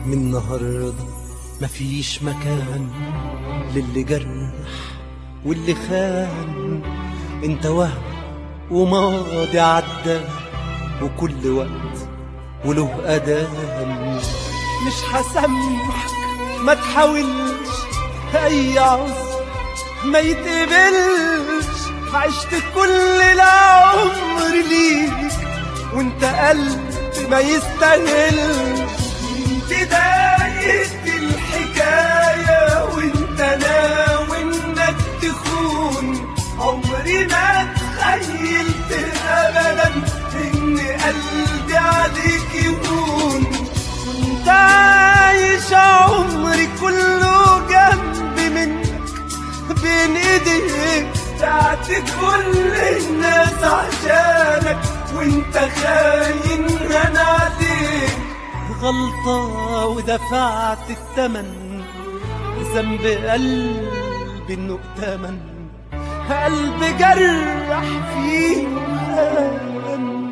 من النهاردة مفيش مكان للي جرح واللي خان انت وهم وماضي عدى وكل وقت وله أدام مش هسامحك ما تحاولش أي عذر ما يتقبلش عشت كل العمر ليك وانت قلب ما يستاهلش بداية الحكاية وانت ناوي انك تخون عمري ما تخيلت ابدا ان قلبي عليك يهون كنت عايش عمري كله جنب منك بين ايديك بتاعت كل الناس عشانك وانت خاين انا عليك غلطة ودفعت الثمن ذنب قلبي انه ائتمن قلب جرح فيه ألم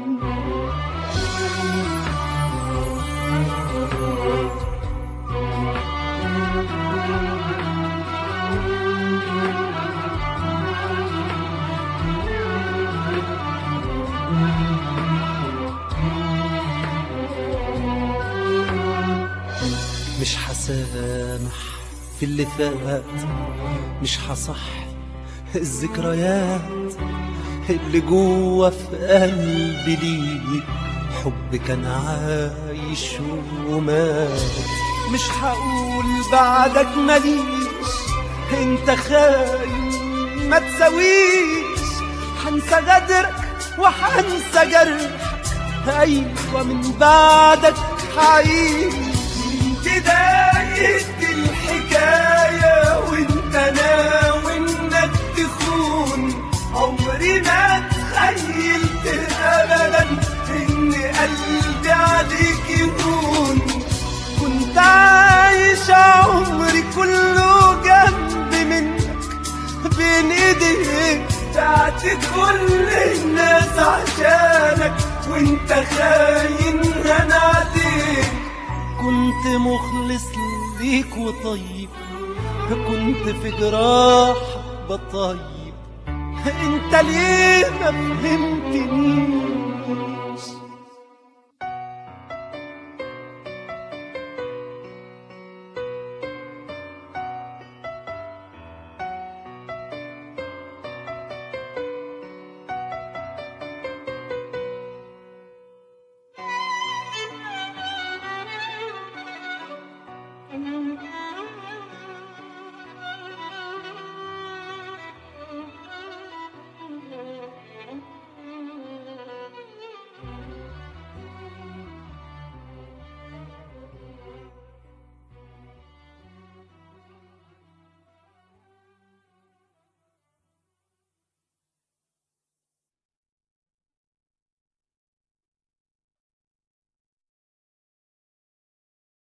مش هسامح في اللي فات مش هصح الذكريات اللي جوه في قلبي ليك حب كان عايش ومات مش هقول بعدك ماليش انت خاين ما تساويش هنسى غدرك وهنسى جرحك ايوه من بعدك هعيش بداية الحكاية وانت ناوي انك تخون عمري ما تخيلت ابدا ان قلبي عليك يهون كنت عايش عمري كله جنب منك بين ايديك بتاعت كل الناس عشانك وانت خاين انا عليك كنت مخلص ليك وطيب كنت في جراح بطيب انت ليه ما فهمتنيش